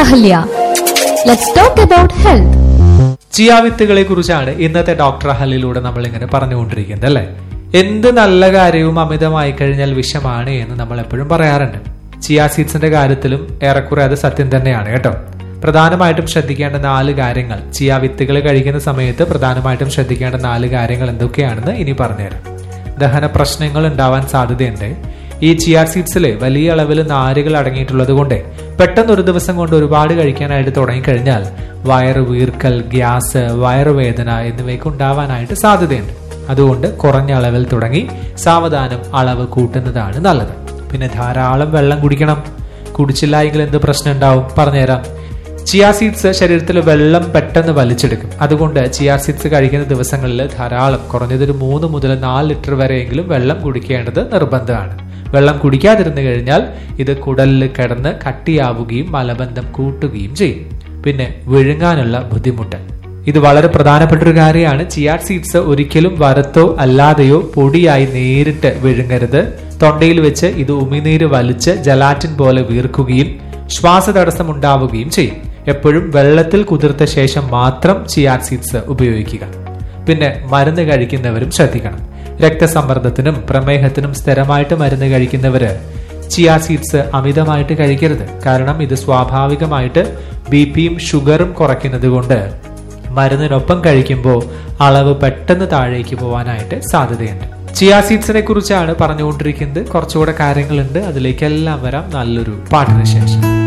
Ahalya. Let's talk about health. ചിയാവിത്തുകളെ കുറിച്ചാണ് ഇന്നത്തെ doctor ഹലിലൂടെ നമ്മൾ ഇങ്ങനെ പറഞ്ഞുകൊണ്ടിരിക്കുന്നത് അല്ലെ എന്ത് നല്ല കാര്യവും അമിതമായി കഴിഞ്ഞാൽ വിഷമാണ് എന്ന് നമ്മൾ എപ്പോഴും പറയാറുണ്ട് ചിയാ സീഡ്സിന്റെ കാര്യത്തിലും ഏറെക്കുറെ അത് സത്യം തന്നെയാണ് കേട്ടോ പ്രധാനമായിട്ടും ശ്രദ്ധിക്കേണ്ട നാല് കാര്യങ്ങൾ ചിയാ വിത്തുകൾ കഴിക്കുന്ന സമയത്ത് പ്രധാനമായിട്ടും ശ്രദ്ധിക്കേണ്ട നാല് കാര്യങ്ങൾ എന്തൊക്കെയാണെന്ന് ഇനി പറഞ്ഞുതരാം ദഹന പ്രശ്നങ്ങൾ ഉണ്ടാവാൻ സാധ്യതയുണ്ട് ഈ ചിയാ സീഡ്സിൽ വലിയ അളവിൽ നാരുകൾ അടങ്ങിയിട്ടുള്ളത് കൊണ്ട് പെട്ടെന്ന് ഒരു ദിവസം കൊണ്ട് ഒരുപാട് കഴിക്കാനായിട്ട് തുടങ്ങിക്കഴിഞ്ഞാൽ വയറ് വീർക്കൽ ഗ്യാസ് വയറുവേദന എന്നിവയൊക്കെ ഉണ്ടാവാനായിട്ട് സാധ്യതയുണ്ട് അതുകൊണ്ട് കുറഞ്ഞ അളവിൽ തുടങ്ങി സാവധാനം അളവ് കൂട്ടുന്നതാണ് നല്ലത് പിന്നെ ധാരാളം വെള്ളം കുടിക്കണം കുടിച്ചില്ല എങ്കിൽ എന്ത് പ്രശ്നം ഉണ്ടാവും പറഞ്ഞുതരാം ചിയാ സീഡ്സ് ശരീരത്തിൽ വെള്ളം പെട്ടെന്ന് വലിച്ചെടുക്കും അതുകൊണ്ട് ചിയാ സീഡ്സ് കഴിക്കുന്ന ദിവസങ്ങളിൽ ധാരാളം കുറഞ്ഞതൊരു മൂന്ന് മുതൽ നാല് ലിറ്റർ വരെയെങ്കിലും വെള്ളം കുടിക്കേണ്ടത് നിർബന്ധമാണ് വെള്ളം കുടിക്കാതിരുന്നു കഴിഞ്ഞാൽ ഇത് കുടലിൽ കിടന്ന് കട്ടിയാവുകയും മലബന്ധം കൂട്ടുകയും ചെയ്യും പിന്നെ വിഴുങ്ങാനുള്ള ബുദ്ധിമുട്ട് ഇത് വളരെ പ്രധാനപ്പെട്ട ഒരു കാര്യമാണ് ചിയാ സീഡ്സ് ഒരിക്കലും വരത്തോ അല്ലാതെയോ പൊടിയായി നേരിട്ട് വിഴുങ്ങരുത് തൊണ്ടയിൽ വെച്ച് ഇത് ഉമിനീര് വലിച്ച് ജലാറ്റിൻ പോലെ വീർക്കുകയും ശ്വാസതടസ്സം ഉണ്ടാവുകയും ചെയ്യും എപ്പോഴും വെള്ളത്തിൽ കുതിർത്ത ശേഷം മാത്രം ചിയാ സീഡ്സ് ഉപയോഗിക്കുക പിന്നെ മരുന്ന് കഴിക്കുന്നവരും ശ്രദ്ധിക്കണം രക്തസമ്മർദ്ദത്തിനും പ്രമേഹത്തിനും സ്ഥിരമായിട്ട് മരുന്ന് കഴിക്കുന്നവര് ചിയാ സീഡ്സ് അമിതമായിട്ട് കഴിക്കരുത് കാരണം ഇത് സ്വാഭാവികമായിട്ട് ബി പിയും ഷുഗറും കുറയ്ക്കുന്നത് കൊണ്ട് മരുന്നിനൊപ്പം കഴിക്കുമ്പോൾ അളവ് പെട്ടെന്ന് താഴേക്ക് പോകാനായിട്ട് സാധ്യതയുണ്ട് ചിയാ സീഡ്സിനെ കുറിച്ചാണ് പറഞ്ഞുകൊണ്ടിരിക്കുന്നത് കുറച്ചുകൂടെ കാര്യങ്ങളുണ്ട് അതിലേക്കെല്ലാം വരാം നല്ലൊരു പാട്ടിന് ശേഷം